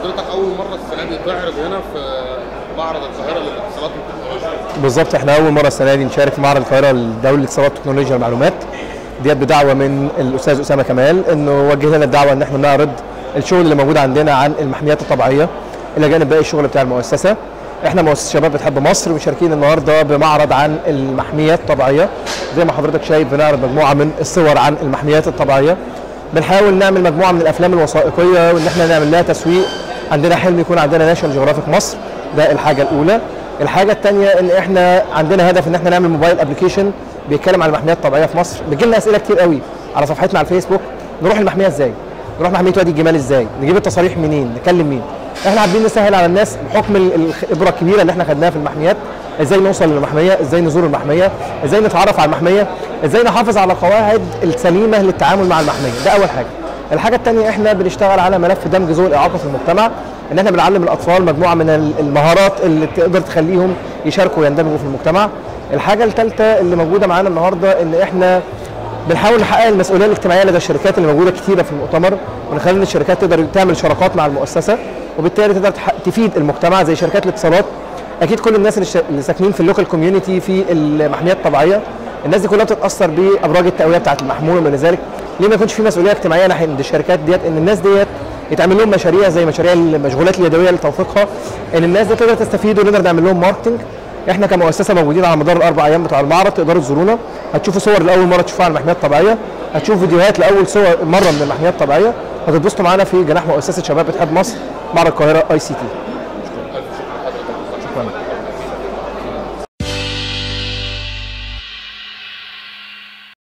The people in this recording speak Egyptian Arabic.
حضرتك اول مره السنه دي تعرض هنا في معرض القاهره للاتصالات والتكنولوجيا بالظبط احنا اول مره السنه دي نشارك في معرض القاهره لدوله الاتصالات والتكنولوجيا والمعلومات ديت بدعوه من الاستاذ اسامه كمال انه وجه لنا الدعوه ان احنا نعرض الشغل اللي موجود عندنا عن المحميات الطبيعيه الى جانب باقي الشغل بتاع المؤسسه احنا مؤسسه شباب بتحب مصر مشاركين النهارده بمعرض عن المحميات الطبيعيه زي ما حضرتك شايف بنعرض مجموعه من الصور عن المحميات الطبيعيه بنحاول نعمل مجموعه من الافلام الوثائقيه وان احنا نعمل لها تسويق عندنا حلم يكون عندنا ناشونال جيوغرافيك مصر ده الحاجه الاولى الحاجه الثانيه ان احنا عندنا هدف ان احنا نعمل موبايل ابلكيشن بيتكلم عن المحميات الطبيعيه في مصر بيجي لنا اسئله كتير قوي على صفحتنا على الفيسبوك نروح المحميه ازاي نروح محميه وادي الجمال ازاي نجيب التصاريح منين نكلم مين احنا حابين نسهل على الناس بحكم ال- الخبره الكبيره اللي احنا خدناها في المحميات ازاي نوصل للمحميه ازاي نزور المحميه ازاي نتعرف على المحميه ازاي نحافظ على القواعد السليمه للتعامل مع المحميه ده اول حاجه الحاجه الثانيه احنا بنشتغل على ملف دمج ذوي الاعاقه في المجتمع ان احنا بنعلم الاطفال مجموعه من ال- المهارات اللي تقدر تخليهم يشاركوا ويندمجوا في المجتمع الحاجه الثالثه اللي موجوده معانا النهارده ان احنا بنحاول نحقق المسؤوليه الاجتماعيه لدى الشركات اللي موجوده كتيره في المؤتمر ونخلي ان الشركات تقدر تعمل شراكات مع المؤسسه وبالتالي تقدر تح- تفيد المجتمع زي شركات الاتصالات اكيد كل الناس اللي, ش... اللي ساكنين في اللوكال كوميونتي في المحميات الطبيعيه الناس دي كلها بتتاثر بابراج التقويه بتاعه المحمول وما الى ذلك ليه ما يكونش في مسؤوليه اجتماعيه ناحيه الشركات ديت ان الناس ديت يتعمل لهم مشاريع زي مشاريع المشغولات اليدويه لتوثيقها ان الناس دي تقدر تستفيد ونقدر نعمل لهم ماركتنج احنا كمؤسسه موجودين على مدار الاربع ايام بتوع المعرض تقدروا تزورونا هتشوفوا صور لاول مره تشوفوها عن المحميات الطبيعيه هتشوفوا فيديوهات لاول صور مره من المحميات الطبيعيه هتتبسطوا معانا في جناح مؤسسه شباب بتحب مصر معرض القاهره اي سي تي